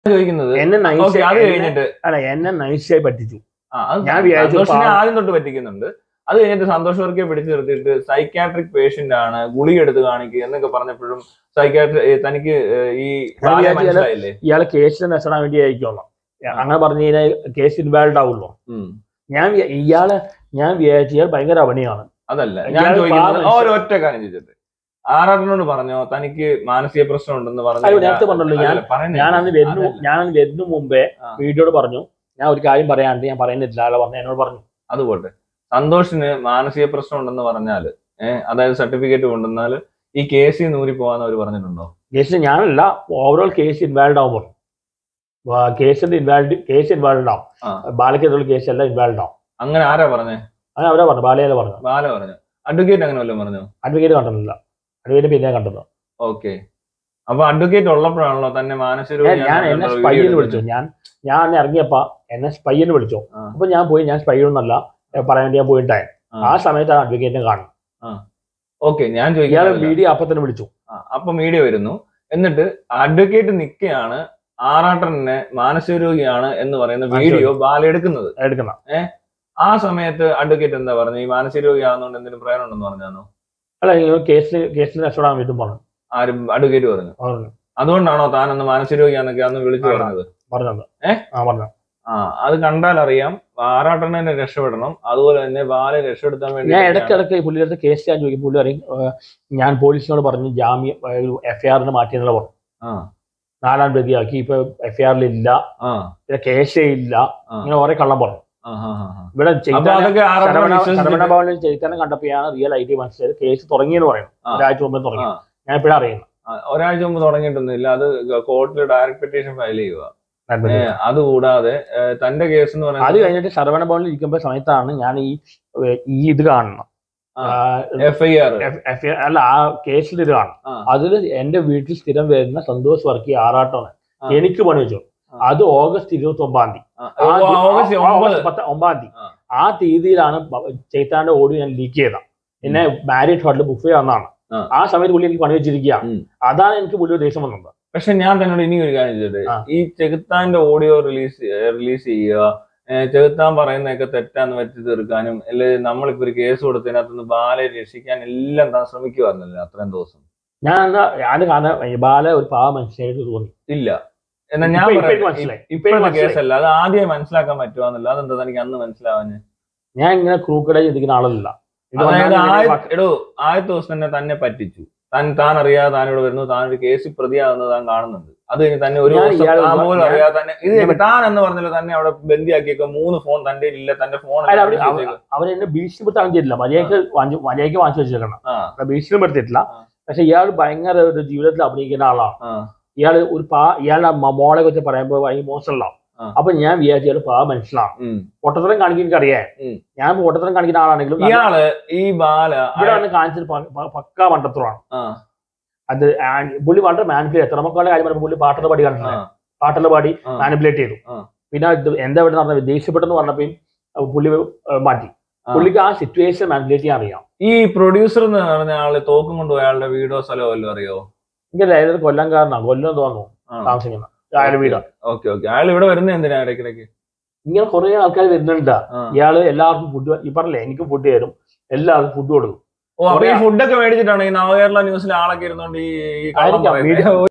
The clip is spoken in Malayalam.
ചോദിക്കുന്നത് എന്നെ ഓക്കെ നൈസ് അത് കഴിഞ്ഞിട്ട് അല്ല എന്നെ നൈസായി പറ്റിച്ചു ആ, അത് ഞാൻ വിചാരിച്ചു സന്തോഷിനെ പാവം. ആദ്യം തൊട്ട് പറ്റിക്കുന്നുണ്ട് അത് കഴിഞ്ഞിട്ട് സന്തോഷ് വർക്കിയെ പിടിച്ചു നിർത്തിയിട്ട് സൈക്കാട്രിക് പേഷ്യന്റ് ആണ് ഗുളിക എടുത്ത് കാണിക്കുക എന്നൊക്കെ പറഞ്ഞപ്പോഴും സൈക്കാട്രി തനിക്ക് ഏഹ്, ഈ ഞാൻ ബാലെ വിചാരിച്ചു മനസ്സിലായില്ലേ ഇയാളെ കേസിൽ നെസടാൻ വേണ്ടി ആയിരിക്കുമല്ലോ അങ്ങനെ പറഞ്ഞു കഴിഞ്ഞാൽ കേസ് ഇൻവാൾവ് ആവുമല്ലോ ഉം. ഞാൻ വിചാ- ഇയാളെ ഞാൻ വിചാരിച്ചു ഇയാൾ ഭയങ്കര അവണിയാണ് അതല്ല ഇയാള് ഞാൻ ചോദിക്കുന്നത് പാവം ഒരൊറ്റ കാര്യം ചോദിച്ചിട്ട് ആറാറിനോട് പറഞ്ഞോ തനിക്ക് മാനസിക പ്രശ്നം ഉണ്ടെന്ന് പറഞ്ഞു അയ്യോ, നേരത്തെ പറഞ്ഞല്ലോ, ഞാൻ- അല്ല, പറയുന്നത് ഞാൻ അന്ന് വരുന്നു അതല്ല. ഞാൻ അന്ന് വരുന്നു മുമ്പേ ആ. വീഡിയോട് പറഞ്ഞു ഞാൻ ഒരു കാര്യം പറയാണ്ട് ഞാൻ പറയുന്നില്ല ആളെ പറഞ്ഞു എന്നോട് പറഞ്ഞു അത് പോട്ടെ സന്തോഷിന് മാനസിക പ്രശ്നം ഉണ്ടെന്ന് പറഞ്ഞാല് ഏഹ് അതായത് സർട്ടിഫിക്കറ്റ് കൊണ്ടുവന്നാൽ ഈ കേസിൽ നൂരി പോവാന്ന് അവർ പറഞ്ഞിട്ടുണ്ടോ കേസിൽ ഞാനല്ല ഓവറോൾ കേസ് ഇൻവാൾവ് ആവും പറഞ്ഞു കേസിന്റെ ഇൻവാൾവ് കേസ് ഇൻവാൾവ് ആവും ആ. ബാലയ്ക്കെതിരെ കേസ് എല്ലാം ഇൻവാൾവ് ആവും അങ്ങനെ ആരാ പറഞ്ഞേ അങ്ങനെ അവരാ പറഞ്ഞു ബാലയല്ല പറഞ്ഞു ബാല പറഞ്ഞു അഡ്വക്കേറ്റ് അങ്ങനെ വല്ലതും പറഞ്ഞു അഡ്വക്കേറ്റ് കണ്ടിട്ടില്ല അഡ്വക്കേറ്റ് പിന്നെ കണ്ടത് ഓക്കെ അപ്പൊ അഡ്വക്കേറ്റ് ഉള്ളപ്പോഴാണല്ലോ തന്നെ മാനസിക ഞാൻ- ഞാൻ രോഗിയാണെന്ന് എന്നെ കണ്ട സ്പൈ വീഡിയോ എന്ന് വിളിച്ചു എടുക്കുന്നത്. ഞാൻ ഞാൻ അന്ന് ഇറങ്ങിയപ്പോ എന്നെ സ്പൈ എന്ന് വിളിച്ചു ആ. അപ്പൊ ഞാൻ പോയി ഞാൻ സ്പൈ ഒന്നല്ല ഏ, പറയാൻ വേണ്ടി ഞാൻ പോയിട്ടായി ആ. ആ സമയത്താണ് അഡ്വക്കേറ്റിനെ കാണുന്നത് ഓക്കെ ഞാൻ ഇയാളെ ചോദിക്കുന്നത് മീഡിയ അപ്പൊ തന്നെ വിളിച്ചു അപ്പൊ മീഡിയ വരുന്നു എന്നിട്ട് അഡ്വക്കേറ്റ് നിൽക്കുകയാണ് ആറാട്ടനെ മാനസിക രോഗിയാണ് എന്ന് പറയുന്ന മാനസിക വീഡിയോ ബാല എടുക്കുന്നത് എടുക്കണം ആ സമയത്ത് അഡ്വക്കേറ്റ് എന്താ പറഞ്ഞു ഈ മാനസിക രോഗിയാണെന്നുകൊണ്ട് എന്തെങ്കിലും പ്രയോജനം ഉണ്ടെന്ന് പറഞ്ഞാണോ അല്ല നിങ്ങൾ കേസിൽ കേസിൽ രക്ഷപ്പെടാൻ വേണ്ടി പറഞ്ഞു ആരും അഡ്വക്കേറ്റ് പറഞ്ഞു പറഞ്ഞു അതുകൊണ്ടാണോ താൻ അന്ന് മാനസിക രോഗിയാന്നൊക്കെ അന്ന് വിളിച്ചു ആ. പറഞ്ഞത് പറഞ്ഞത് ഏ? ആ പറഞ്ഞു ആ അത് കണ്ടാൽ അറിയാം ആറാട്ടനെ രക്ഷപ്പെടണം അതുപോലെ തന്നെ ബാലെ രക്ഷപ്പെടുത്താൻ വേണ്ടി ഞാൻ ഇടയ്ക്കിടയ്ക്ക് ഈ പുള്ളിയുടെ അടുത്ത് കേസ് ഞാൻ ചോദിക്കും പുള്ളി പറയും ഏ, ഞാൻ പോലീസിനോട് പറഞ്ഞു ജാമ്യം എഫ് ഐ ആറിന് മാറ്റിയെന്നുള്ള പറഞ്ഞു ആ നാലാം പ്രതിയാക്കി ഇപ്പൊ എഫ് ഐ ആറിൽ ഇല്ല ആ പിന്നെ കേസേ ഇല്ല ആ. ഇങ്ങനെ കുറെ കള്ളം പറഞ്ഞു ആ, ആ, ആ, ആ. ഇവിടെ അപ്പൊ ചെയ്താൽ അതൊക്കെ ആറാട്ടനെ ശരവണ വിശ്വസിച്ചിട്ട് ശരവണ ഭവനിൽ ചൈതന്യം കണ്ടപ്പോഴാണ് റിയൽ ഐ ടി മനസ്സിലായത് കേസ് തുടങ്ങിയെന്ന് പറയുന്നു ആ. ഒരാഴ്ച മുമ്പേ തുടങ്ങി ആ. ഞാൻ ഇപ്പോഴാണ് അറിയുന്നത് ആ, ഒരാഴ്ച മുമ്പ് തുടങ്ങിയിട്ടൊന്നുമില്ല അത് കോർട്ടിൽ ഡയറക്ട് പെറ്റീഷൻ ഫയൽ ചെയ്യുക ഏ, അതുകൂടാതെ ഏ, തന്റെ കേസ് എന്ന് അത് പറയുന്നത് കഴിഞ്ഞിട്ട് ശരവണ ഭവനിൽ ഇരിക്കുമ്പോൾ സമയത്താണ് ഞാൻ ഈ ഏ, ഈ ഇത് കാണുന്നത് ആ. F I R F- F- അല്ല ആ കേസിൽ ഇത് കാണും ആ. അതിൽ എന്റെ വീട്ടിൽ സ്ഥിരം വരുന്ന സന്തോഷ് വർക്കി ആറാട്ടാണ് ആ. എനിക്ക് പണി വെച്ചു ആ. അത് ഓഗസ്റ്റ് ഇരുപത്തി ഒമ്പതാം തീയതി ആ ദി- ഓഗസ്റ്റ് ആ- ഒമ്പത് ഓഗസ്റ്റ് പത്ത് ഒമ്പതാം തീയതി ആ. ആ തീയതിയിലാണ് ചൈത്താന്റെ ഓടി ഞാൻ ലീക്ക് ചെയ്ത എന്നെ മാരീഡ് ഹോട്ടലിൽ ബുഫേ വന്നാണ് ആ. ആ സമയത്ത് പുള്ളി എനിക്ക് പണി വെച്ചിരിക്കുകയാണ് ഉം. അതാണ് എനിക്ക് പുള്ളി ദേഷ്യം വന്നത് പക്ഷെ ഞാൻ തന്നോട് ഇനി ഒരു കാര്യം ചോദിച്ചത് ആ. ഈ ചെകുത്താന്റെ ഓഡിയോ റിലീസ് റിലീസ് ചെയ്യുക ഏ, ചെകുത്താൻ പറയുന്നതൊക്കെ തെറ്റാന്ന് വെച്ച് തീർക്കാനും അല്ലെ നമ്മളിപ്പോ ഒരു കേസ് കൊടുത്തതിനകത്തുനിന്ന് ബാലെ രക്ഷിക്കാൻ എല്ലാം താൻ ശ്രമിക്കുവായിരുന്നല്ലോ അത്രയും ദിവസം ഞാൻ എന്താ ഞാൻ കാരണം ബാല ഒരു പാവ മനുഷ്യനായിട്ട് തോന്നി ഇല്ല എന്നാ ഞാൻ ഇപ്പൊ- ഇപ്പൊ പറയാം, എനിക്ക് മനസ്സിലായി. ഇപ്പൊ ഇപ്പോഴത്തെ എനിക്ക് മനസ്സിലായി. കേസല്ല അത് ആദ്യം മനസ്സിലാക്കാൻ പറ്റുവാന്നല്ല അതെന്താ തനിക്ക് അന്ന് മനസ്സിലാവാന് ഞാൻ ഇങ്ങനെ ക്രൂക്കഡായി ചിന്തിക്കുന്ന ആളല്ല ഇത് അതായത് വന്നാൽ ആദ്യ- ഇങ്ങനെ പക്ക- എടോ ആദ്യത്തെ ദിവസം തന്നെ തന്നെ പറ്റിച്ചു താൻ താൻ അറിയാതെ താൻ ഇവിടെ വരുന്നു താൻ ഒരു കേസിൽ പ്രതിയാകുന്നത് താൻ കാണുന്നുണ്ട് അത് കഴിഞ്ഞ് തന്നെ ഒരു ഞാൻ ദിവസം ഇയാളെ താൻ പോലും ഞാൻ- അറിയാതെ തന്നെ ഇത് ഞാൻ- താൻ എന്ന് പറഞ്ഞല്ലോ തന്നെ അവിടെ ബന്ദിയാക്കിയൊക്കെ മൂന്ന് ഫോൺ തന്റെ ഇല്ല തന്റെ ഫോൺ അല്ല, അവര് അവ- അവരെന്നെ ഭീഷണിപ്പെടുത്താൻ ചെയ്തില്ല മര്യാദക്ക് വാങ്ങി- മര്യാദക്ക് വാങ്ങിച്ചു വെച്ചേക്കണം ആ ഭീഷണിപ്പെടുത്തിയിട്ടില്ല ആ. പക്ഷെ ഇയാൾ ഭയങ്കര ഒരു ജീവിതത്തിൽ അഭിനയിക്കുന്ന ആളാണ് ആ ഇയാൾ ഒരു പാ ഇയാളുടെ മ- മോളെ കുറിച്ച് പറയുമ്പോൾ ഭയങ്കര മോശമുണ്ടാവും ആ. അപ്പൊ ഞാൻ വിചാരിച്ചു ഇയാൾ പാ മനസ്സിലാണ് ഉം. പൊട്ടത്തരം കാണിക്കാൻ എനിക്ക് അറിയാം ഉം. ഞാൻ പൊട്ടത്തരം കാണിക്കുന്ന ആളാണെങ്കിലും നല്ല- ഇയാള് ഈ ബാല ഇവിടെ വന്ന് കാണിച്ചത് പ- പ- പക്കാ മണ്ടത്തരമാണ് ആ അത് ആ- പുള്ളി വളരെ മാനിപ്പുലേറ്റ് എത്ര മക്കളുടെ കാര്യം പറഞ്ഞപ്പോൾ പുള്ളി പാട്ടുള്ള പാടി ആ കണ്ടിട്ടുണ്ട് പാട്ടുള്ള പാടി ആ. മാനിപ്പുലേറ്റ് ചെയ്തു ആ. പിന്നെ ഇത് എന്താ ഇവിടെ നടന്നത് ദേഷ്യപ്പെട്ടെന്ന് പറഞ്ഞപ്പോൾ പുള്ളി ഏ, മാറ്റി ആ. പുള്ളിക്ക് ആ സിറ്റുവേഷൻ മാനിപ്പുലേറ്റ് ചെയ്യാൻ അറിയാം ഈ പ്രൊഡ്യൂസർ എന്ന് പറഞ്ഞ ആള് തോക്കും കൊണ്ടുപോയ ആളുടെ വീടോ സ്ഥലമോ വല്ലതും അറിയോ എനിക്ക് ഏതൊരു കൊല്ലംകാരനാണ് കൊല്ലം തോന്നുന്നു താമസിക്കുന്ന അയാളുടെ വീട് ഓക്കെ ഓക്കെ അയാൾ ഇവിടെ വരുന്നത് എന്തിനാ ഇടയ്ക്കിടയ്ക്ക് ഇങ്ങനെ കുറെ ആൾക്കാർ വരുന്നുണ്ട് ആ. ഇയാള് എല്ലാവർക്കും ഫുഡ് ഈ പറഞ്ഞില്ലേ എനിക്ക് ഫുഡ് തരും എല്ലാവർക്കും ഫുഡ് കൊടുക്കും ഓ അപ്പൊ ഈ കുറെ- ഫുഡൊക്കെ മേടിച്ചിട്ടാണ് ഈ നവകേരള ന്യൂസിൽ ആളൊക്കെ ഇരുന്നോണ്ട് ഈ ഈ കള്ളം ആയിരിക്കാം. പറയുന്നത്. വീഡിയോ